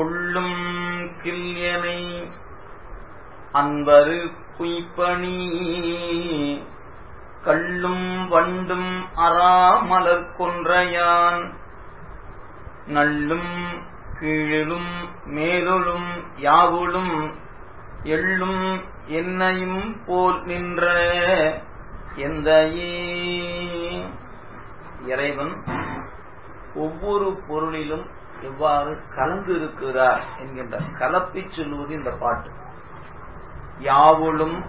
கொள்ளும் கில்யனை அன்பரு குய்ப்பணி கள்ளும் வண்டும் அறாமலர் கொன்றையான் நள்ளும் கீழிலும் மேலுளும் யாவுளும் எள்ளும் என்னையும் போல் நின்ற எந்த இறைவன் ஒவ்வொரு பொருளிலும் எவ்வாறு கலந்து இருக்கிறார் என்கின்ற கலப்பை சொல்லுவது இந்த பாட்டு யாவுளும்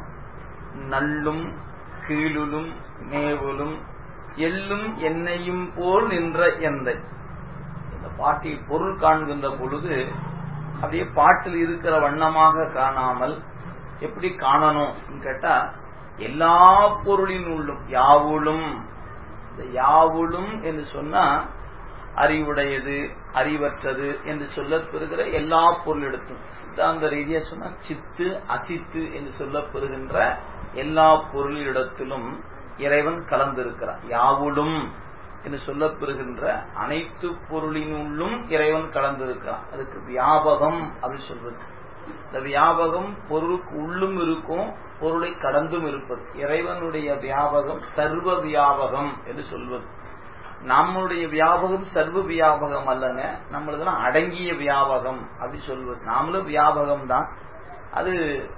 நள்ளும் கீழுலும் மேவுளும் எள்ளும் என்னையும் போல் நின்ற எந்தை இந்த பாட்டில் பொருள் காண்கின்ற பொழுது அப்படியே பாட்டில் இருக்கிற வண்ணமாக காணாமல் எப்படி காணணும் கேட்டா எல்லா பொருளின் உள்ளும் யாவுளும் இந்த யாவுளும் என்று சொன்னா அறிவுடையது அறிவற்றது என்று சொல்லப்பெறுகிற எல்லா பொருளிடத்தும் சித்தாந்த ரீதியா சொன்னா சித்து அசித்து என்று சொல்லப்பெறுகின்ற எல்லா பொருளிடத்திலும் இறைவன் கலந்திருக்கிறான் யாவுளும் என்று சொல்லப்பெறுகின்ற அனைத்து பொருளினுள்ளும் இறைவன் கலந்திருக்கிறான் அதுக்கு வியாபகம் அப்படின்னு சொல்வது இந்த வியாபகம் பொருளுக்கு உள்ளும் இருக்கும் பொருளை கடந்தும் இருப்பது இறைவனுடைய வியாபகம் சர்வ வியாபகம் என்று சொல்வது நம்மளுடைய வியாபகம் சர்வ வியாபகம் அல்லங்க நம்மளதெல்லாம் அடங்கிய வியாபகம் அப்படி சொல்வது நாமளும் வியாபகம் தான் அது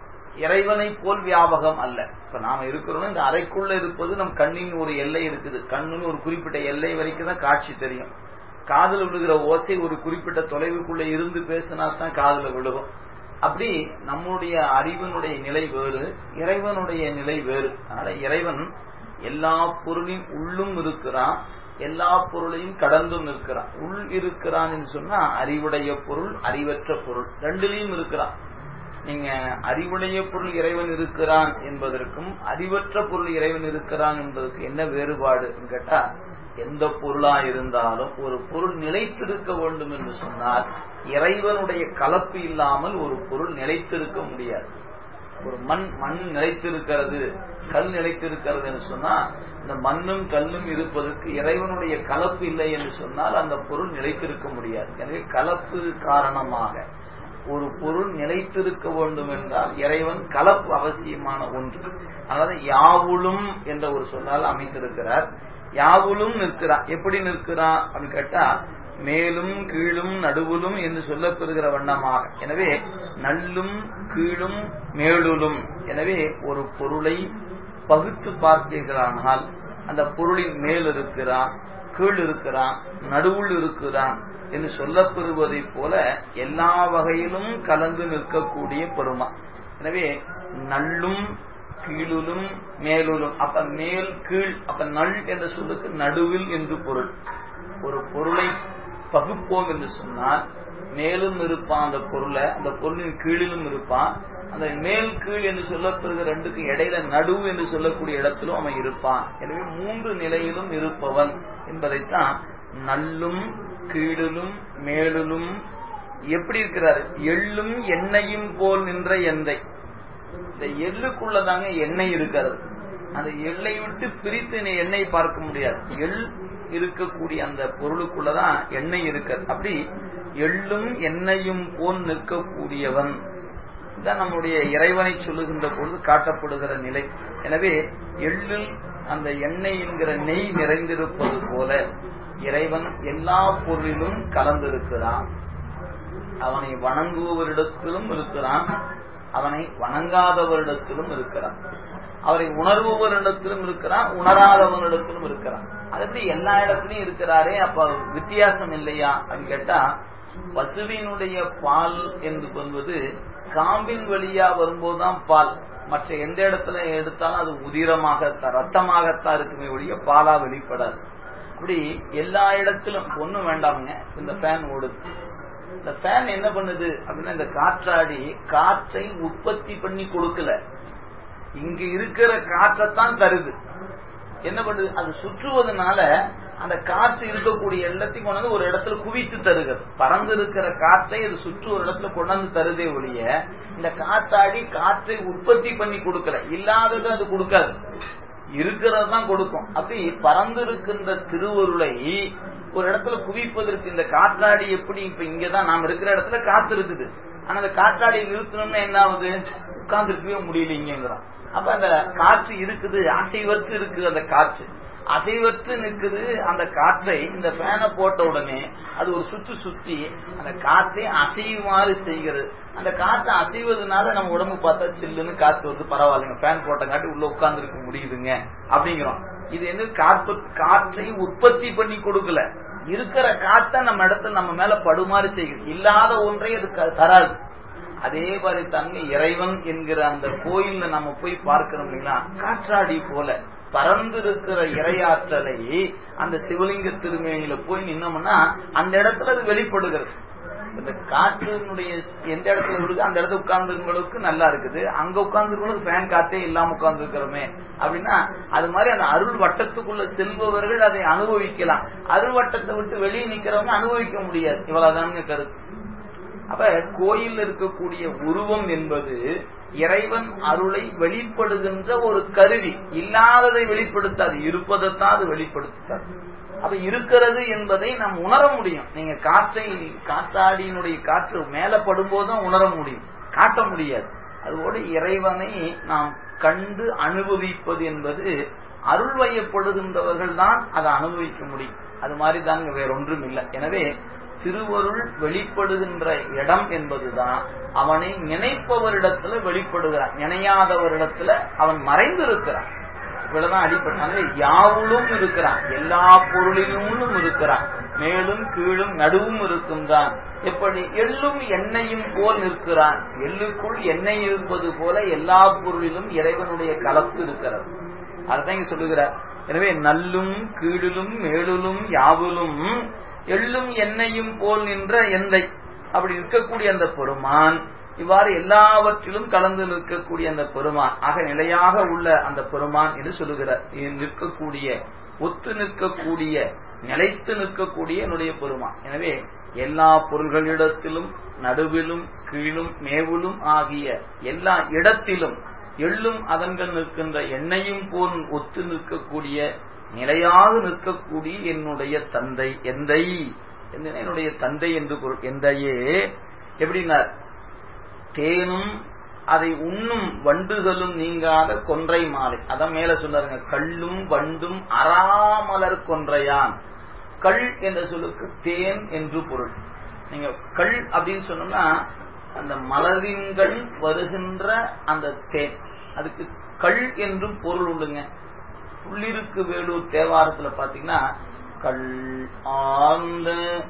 இறைவனை போல் வியாபகம் அல்ல இப்ப நாம இருக்கிறோம் இந்த அறைக்குள்ள இருப்பது நம் கண்ணின் ஒரு எல்லை இருக்குது கண்ணுன்னு ஒரு குறிப்பிட்ட எல்லை வரைக்கும் தான் காட்சி தெரியும் காதல விழுகிற ஓசை ஒரு குறிப்பிட்ட தொலைவுக்குள்ள இருந்து பேசினா தான் காதல விழுகும் அப்படி நம்முடைய அறிவனுடைய நிலை வேறு இறைவனுடைய நிலை வேறு அதனால இறைவன் எல்லா பொருளின் உள்ளும் இருக்கிறான் எல்லா பொருளையும் கடந்தும் இருக்கிறான் உள் இருக்கிறான் என்று சொன்னா அறிவுடைய பொருள் அறிவற்ற பொருள் ரெண்டுலையும் இருக்கிறான் நீங்க அறிவுடைய பொருள் இறைவன் இருக்கிறான் என்பதற்கும் அறிவற்ற பொருள் இறைவன் இருக்கிறான் என்பதற்கு என்ன வேறுபாடு கேட்டா எந்த பொருளா இருந்தாலும் ஒரு பொருள் நிலைத்திருக்க வேண்டும் என்று சொன்னால் இறைவனுடைய கலப்பு இல்லாமல் ஒரு பொருள் நிலைத்திருக்க முடியாது ஒரு மண் மண் நிலைத்திருக்கிறது கல் நிலைத்திருக்கிறது என்று சொன்னா இந்த மண்ணும் கல்லும் இருப்பதற்கு இறைவனுடைய கலப்பு இல்லை என்று சொன்னால் அந்த பொருள் நிலைத்திருக்க முடியாது எனவே கலப்பு காரணமாக ஒரு பொருள் நிலைத்திருக்க வேண்டும் என்றால் இறைவன் கலப்பு அவசியமான ஒன்று அதாவது யாவுளும் என்ற ஒரு சொல்லால் அமைத்திருக்கிறார் யாவுளும் நிற்கிறான் எப்படி நிற்கிறான் அப்படின்னு கேட்டா மேலும் கீழும் நடுவிலும் என்று சொல்லப்பெறுகிற வண்ணமாக எனவே நல்லும் கீழும் மேலுலும் எனவே ஒரு பொருளை பகுத்து பார்த்தீர்களானால் அந்த பொருளின் மேல் இருக்கிறான் கீழ் இருக்கிறான் நடுவுள் இருக்கிறான் என்று சொல்லப்பெறுவதைப் போல எல்லா வகையிலும் கலந்து நிற்கக்கூடிய பெருமா எனவே நல்லும் கீழுலும் மேலுலும் அப்ப மேல் கீழ் அப்ப நல் என்ற சொல்லுக்கு நடுவில் என்று பொருள் ஒரு பொருளை பகுப்போம் என்று சொன்னால் மேலும் இருப்பான் அந்த பொருளை அந்த பொருளின் கீழிலும் இருப்பான் அந்த மேல் கீழ் என்று சொல்லப்படுகிற ரெண்டுக்கு இடையில நடுவு என்று சொல்லக்கூடிய இடத்திலும் அவன் இருப்பான் எனவே மூன்று நிலையிலும் இருப்பவன் என்பதைத்தான் நல்லும் கீழிலும் மேலிலும் எப்படி இருக்கிறார் எள்ளும் எண்ணெயும் போல் நின்ற எந்தை இந்த எள்ளுக்குள்ளதாங்க எண்ணெய் இருக்கிறது அந்த எள்ளை விட்டு பிரித்து நீ எண்ணெய் பார்க்க முடியாது எள் இருக்கக்கூடிய அந்த பொருளுக்குள்ளதான் எண்ணெய் இருக்கிறது அப்படி எள்ளும் எண்ணெயும் போல் நிற்கக்கூடியவன் தான் நம்முடைய இறைவனை சொல்லுகின்ற பொழுது காட்டப்படுகிற நிலை எனவே எள்ளில் அந்த எண்ணெய் என்கிற நெய் நிறைந்திருப்பது போல இறைவன் எல்லா பொருளிலும் கலந்திருக்கிறான் அவனை வணங்குபவரிடத்திலும் இருக்கிறான் அவனை வணங்காதவரிடத்திலும் இருக்கிறான் அவரை உணர்பவரிடத்திலும் இருக்கிறான் உணராதவனிடத்திலும் இருக்கிறான் அது எப்படி எல்லா இடத்துலயும் இருக்கிறாரே அப்ப வித்தியாசம் இல்லையா அப்படின்னு கேட்டா பசுவினுடைய பால் என்று சொல்வது காம்பின் வழியா வரும்போதுதான் பால் மற்ற எந்த இடத்துல எடுத்தாலும் அது உதிரமாகத்தான் ரத்தமாகத்தான் இருக்குமே ஒழிய பாலா வெளிப்படாது அப்படி எல்லா இடத்திலும் ஒண்ணும் வேண்டாமுங்க இந்த ஃபேன் ஓடுது இந்த ஃபேன் என்ன பண்ணுது அப்படின்னா இந்த காற்றாடி காற்றை உற்பத்தி பண்ணி கொடுக்கல இங்க இருக்கிற காற்றைத்தான் தருது என்ன பண்ணுது அது சுற்றுவதனால அந்த காற்று இருக்கக்கூடிய எல்லாத்தையும் கொண்டாந்து ஒரு இடத்துல குவித்து தருகிறது பறந்து இருக்கிற காற்றை அது சுற்று ஒரு இடத்துல கொண்டாந்து தருதே ஒழிய இந்த காத்தாடி காற்றை உற்பத்தி பண்ணி கொடுக்கல இல்லாதது அது கொடுக்காது இருக்கிறது தான் கொடுக்கும் அப்படி பறந்து இருக்கின்ற திருவருளை ஒரு இடத்துல குவிப்பதற்கு இந்த காற்றாடி எப்படி இப்ப இங்கதான் நாம இருக்கிற இடத்துல காத்து இருக்குது ஆனா அந்த காற்றாடியை நிறுத்தணும்னா என்ன ஆகுது உட்கார்ந்துருக்கவே முடியலைங்கிறோம் அப்ப அந்த காற்று இருக்குது அசைவற்று இருக்குது அந்த காற்று அசைவற்று நிற்குது அந்த காற்றை இந்த ஃபேனை போட்ட உடனே அது ஒரு சுத்து சுத்தி அந்த காற்றை அசையுமாறு செய்கிறது அந்த காற்று அசைவதனால நம்ம உடம்பு பார்த்தா சில்லுன்னு காத்து வருது பரவாயில்லைங்க ஃபேன் போட்டங்காட்டி உள்ள உட்கார்ந்து இருக்க முடியுதுங்க அப்படிங்கிறோம் இது என்ன காற்று காற்றை உற்பத்தி பண்ணி கொடுக்கல இருக்கிற காத்த நம்ம இடத்துல நம்ம மேல படுமாறு செய்யுது இல்லாத ஒன்றை அது தராது அதே மாதிரி தங்க இறைவன் என்கிற அந்த கோயில்ல நம்ம போய் பார்க்கிறோம் இல்லைங்களா காற்றாடி போல பறந்து இருக்கிற இறையாற்றலை அந்த சிவலிங்க திருமேனியில போய் நின்னோம்னா அந்த இடத்துல அது வெளிப்படுகிறது இந்த காற்றினுடைய எந்த இடத்துல விடுது அந்த இடத்துல உட்கார்ந்துங்களுக்கு நல்லா இருக்குது அங்க உட்கார்ந்துருக்கவங்களுக்கு ஃபேன் காத்தே இல்லாம உட்கார்ந்து இருக்கிறோமே அப்படின்னா அது மாதிரி அந்த அருள் வட்டத்துக்குள்ள செல்பவர்கள் அதை அனுபவிக்கலாம் அருள் வட்டத்தை விட்டு வெளியே நிக்கிறவங்க அனுபவிக்க முடியாது இவ்வளவுதானுங்க கருத்து அப்ப கோயில் இருக்கக்கூடிய உருவம் என்பது இறைவன் அருளை வெளிப்படுகின்ற ஒரு கருவி இல்லாததை வெளிப்படுத்தாது இருப்பதைத்தான் அது வெளிப்படுத்தாது அப்ப இருக்கிறது என்பதை நாம் உணர முடியும் நீங்க காற்றை காற்றாடியினுடைய காற்று மேல படும்போதுதான் உணர முடியும் காட்ட முடியாது அதுபோல இறைவனை நாம் கண்டு அனுபவிப்பது என்பது அருள் வயப்படுகின்றவர்கள் தான் அதை அனுபவிக்க முடியும் அது மாதிரி தாங்க வேற ஒன்றும் இல்லை எனவே திருவருள் வெளிப்படுகின்ற இடம் என்பதுதான் அவனை நினைப்பவரிடத்துல வெளிப்படுகிறான் நினையாதவரிடத்துல அவன் மறைந்து இருக்கிறான் இவ்வளவுதான் அடிப்படை யாவுளும் இருக்கிறான் எல்லா பொருளிலும் இருக்கிறான் மேலும் கீழும் நடுவும் இருக்கும்தான் எப்படி எள்ளும் எண்ணெயும் போல் நிற்கிறான் எள்ளுக்குள் எண்ணெய் இருப்பது போல எல்லா பொருளிலும் இறைவனுடைய கலப்பு இருக்கிறது அதுதான் இங்க சொல்லுகிறார் எனவே நல்லும் கீழிலும் மேலுலும் யாவிலும் எள்ளும் எண்ணெயும் போல் நின்ற எந்தை அப்படி இருக்கக்கூடிய அந்த பெருமான் இவ்வாறு எல்லாவற்றிலும் கலந்து நிற்கக்கூடிய அந்த பெருமான் ஆக நிலையாக உள்ள அந்த பெருமான் என்று சொல்லுகிறார் நிற்கக்கூடிய ஒத்து நிற்கக்கூடிய நிலைத்து நிற்கக்கூடிய என்னுடைய பெருமான் எனவே எல்லா பொருள்களிடத்திலும் நடுவிலும் கீழும் மேவிலும் ஆகிய எல்லா இடத்திலும் எள்ளும் அதன்கள் நிற்கின்ற எண்ணெயும் போல் ஒத்து நிற்கக்கூடிய நிலையாக நிற்கக்கூடிய என்னுடைய தந்தை எந்தை என்னுடைய தந்தை என்று பொருள் எந்தையே எப்படின்னார் தேனும் அதை உண்ணும் வண்டுகளும் நீங்காத கொன்றை மாலை அதான் மேல சொன்னாருங்க கள்ளும் வண்டும் அறாமலர் கொன்றையான் கள் என்ற சொல்லுக்கு தேன் என்று பொருள் நீங்க கள் அப்படின்னு சொன்னோம்னா அந்த மலரின்கள் வருகின்ற அந்த தேன் அதுக்கு கள் என்றும் பொருள் உண்டுங்க புள்ளிருக்கு வேலூர் தேவாரத்துல பாத்தீங்கன்னா கள் ஆழ்ந்த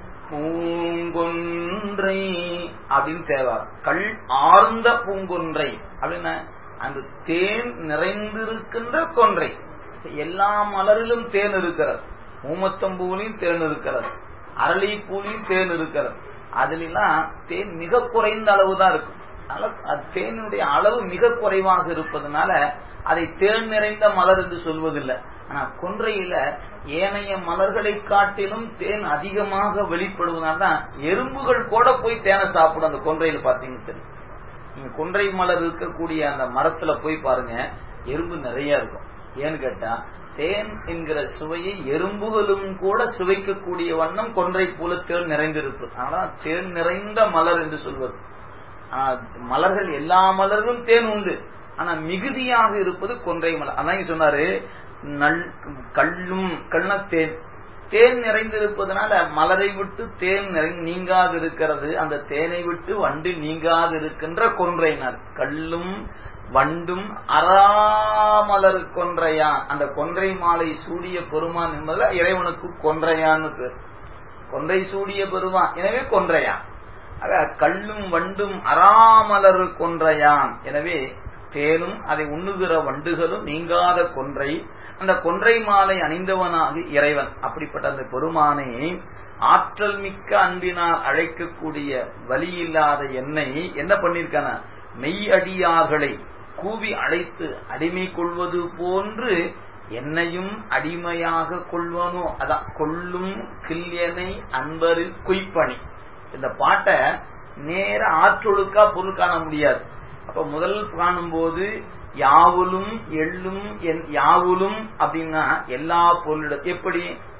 பூங்கொன்றை அப்படின்னு தேவாரம் கள் ஆர்ந்த பூங்கொன்றை அப்படின்னா அந்த தேன் நிறைந்திருக்கின்ற கொன்றை எல்லா மலரிலும் தேன் இருக்கிறது ஊமத்தம்பூலையும் தேன் இருக்கிறது அரளி பூலையும் தேன் இருக்கிறது அதுலாம் தேன் மிக குறைந்த அளவு தான் இருக்கும் தேனுடைய அளவு மிக குறைவாக இருப்பதனால அதை தேன் நிறைந்த மலர் என்று சொல்வதில்லை ஆனா கொன்றையில ஏனைய மலர்களை காட்டிலும் தேன் அதிகமாக வெளிப்படுவதால் தான் எறும்புகள் கூட போய் தேனை சாப்பிடும் அந்த கொன்றையில பாத்தீங்க தெரியும் நீங்க கொன்றை மலர் இருக்கக்கூடிய அந்த மரத்துல போய் பாருங்க எறும்பு நிறைய இருக்கும் ஏன்னு கேட்டா தேன் என்கிற சுவையை எறும்புகளும் கூட சுவைக்கக்கூடிய வண்ணம் கொன்றை போல தேன் நிறைந்திருப்பு ஆனா தேன் நிறைந்த மலர் என்று சொல்வது மலர்கள் எல்லா மலர்களும் தேன் உண்டு ஆனா மிகுதியாக இருப்பது கொன்றை மலர் அதான் சொன்னாரு நல் கல்லும் கண்ண தேன் தேன் நிறைந்திருப்பதனால மலரை விட்டு தேன் நிறை நீங்காது இருக்கிறது அந்த தேனை விட்டு வண்டு நீங்காது இருக்கின்ற கொன்றையினர் கல்லும் வண்டும் அறாமலர் கொன்றையான் அந்த கொன்றை மாலை சூடிய பெருமான் என்பதுல இறைவனுக்கு கொன்றையான்னு பேர் கொன்றை சூடிய பெருமான் எனவே கொன்றையான் ஆக கல்லும் வண்டும் அறாமலர் கொன்றையான் எனவே தேனும் அதை உண்ணுகிற வண்டுகளும் நீங்காத கொன்றை அந்த கொன்றை மாலை அணிந்தவனாகி இறைவன் அப்படிப்பட்ட அந்த பெருமானை ஆற்றல் மிக்க அன்பினால் அழைக்கக்கூடிய வழி இல்லாத என்னை என்ன பண்ணிருக்கான மெய் அடியார்களை கூவி அழைத்து அடிமை கொள்வது போன்று என்னையும் அடிமையாக கொள்வனோ அதான் கொள்ளும் கில்யனை அன்பரில் குய்ப்பணி இந்த பாட்டை நேர ஆற்றொழுக்கா பொருள் காண முடியாது அப்ப முதல் காணும்போது யாவுலும் எள்ளும் யாவுலும் அப்படின்னா எல்லா பொருளிட எப்படி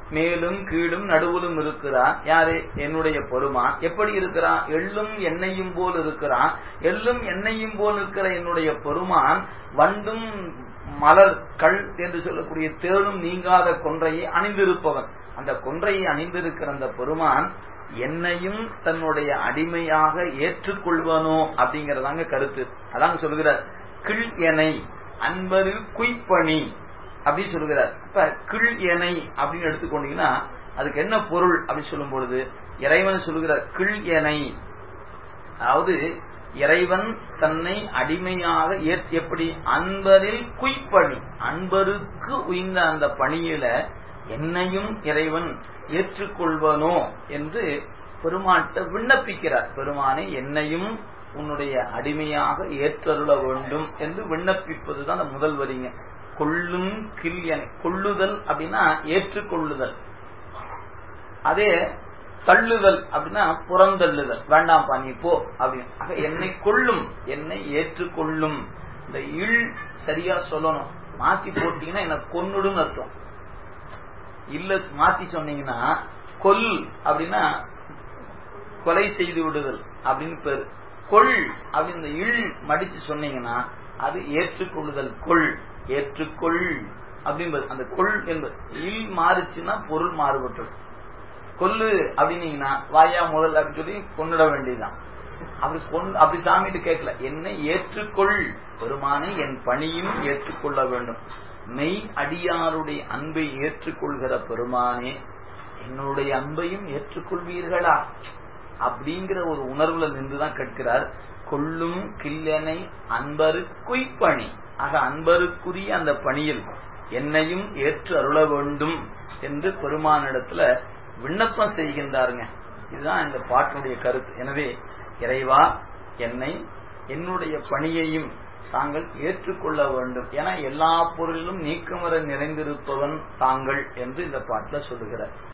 மேலும் கீழும் நடுவிலும் இருக்கிறான் யாரு என்னுடைய பெருமான் எப்படி இருக்கிறான் எள்ளும் எண்ணெயும் போல் இருக்கிறான் எள்ளும் எண்ணெயும் போல் இருக்கிற என்னுடைய பெருமான் வண்டும் மலர் கல் என்று சொல்லக்கூடிய தேனும் நீங்காத கொன்றையை அணிந்திருப்பவன் அந்த கொன்றையை அணிந்திருக்கிற அந்த பெருமான் என்னையும் தன்னுடைய அடிமையாக ஏற்றுக்கொள்வனோ அப்படிங்கறதாங்க கருத்து அதாங்க சொல்லுகிறார் கிள் எனை அன்பரில் குய்ப்பணி அப்படின்னு சொல்லுகிறார் இப்ப கிள் எனை அப்படின்னு எடுத்துக்கொண்டீங்கன்னா அதுக்கு என்ன பொருள் அப்படின்னு சொல்லும் பொழுது இறைவன் சொல்லுகிறார் கிள் எனை அதாவது இறைவன் தன்னை அடிமையாக எப்படி அன்பரில் குய்ப்பணி அன்பருக்கு உய்ந்த அந்த பணியில என்னையும் இறைவன் ஏற்றுக்கொள்வனோ என்று பெருமாட்ட விண்ணப்பிக்கிறார் பெருமானை என்னையும் உன்னுடைய அடிமையாக ஏற்றருள வேண்டும் என்று விண்ணப்பிப்பதுதான் அந்த முதல் வரிங்க கொள்ளும் கில் என கொள்ளுதல் அப்படின்னா ஏற்றுக்கொள்ளுதல் அதே தள்ளுதல் அப்படின்னா புறந்தள்ளுதல் வேண்டாம்ப்பா நீ போ அப்படின்னு ஆக என்னை கொள்ளும் என்னை ஏற்றுக்கொள்ளும் இந்த இல் சரியா சொல்லணும் மாத்தி போட்டீங்கன்னா என்ன கொன்னுடும் அர்த்தம் இல்ல மாத்தி சொன்னீங்கன்னா கொல் அப்படின்னா கொலை செய்து விடுதல் அப்படின்னு பேரு கொள் அப்படின்னு இந்த இல் மடிச்சு சொன்னீங்கன்னா அது ஏற்றுக்கொள்ளுதல் கொள் ஏற்றுக்கொள் அப்படின்பது அந்த கொள் என்பது இல் மாறுச்சுன்னா பொருள் மாறுபட்டது கொல்லு அப்படின்னீங்கன்னா வாயா முதல் அப்படின்னு சொல்லி கொண்டுட வேண்டியதுதான் அப்படி கொண்டு அப்படி சாமிட்டு கேட்கல என்னை ஏற்றுக்கொள் பெருமானை என் பணியும் ஏற்றுக்கொள்ள வேண்டும் மெய் அடியாருடைய அன்பை ஏற்றுக்கொள்கிற பெருமானே என்னுடைய அன்பையும் ஏற்றுக்கொள்வீர்களா அப்படிங்கிற ஒரு உணர்வுல நின்றுதான் கேட்கிறார் கொள்ளும் கில்லனை அன்பரு குய்ப்பணி ஆக அன்பருக்குரிய அந்த பணியில் என்னையும் ஏற்று அருள வேண்டும் என்று பெருமானிடத்துல விண்ணப்பம் செய்கின்றாருங்க இதுதான் இந்த பாட்டினுடைய கருத்து எனவே இறைவா என்னை என்னுடைய பணியையும் தாங்கள் ஏற்றுக்கொள்ள வேண்டும் என எல்லா பொருளிலும் நீக்கமர நிறைந்திருப்பவன் தாங்கள் என்று இந்த பாட்டில் சொல்லுகிறார்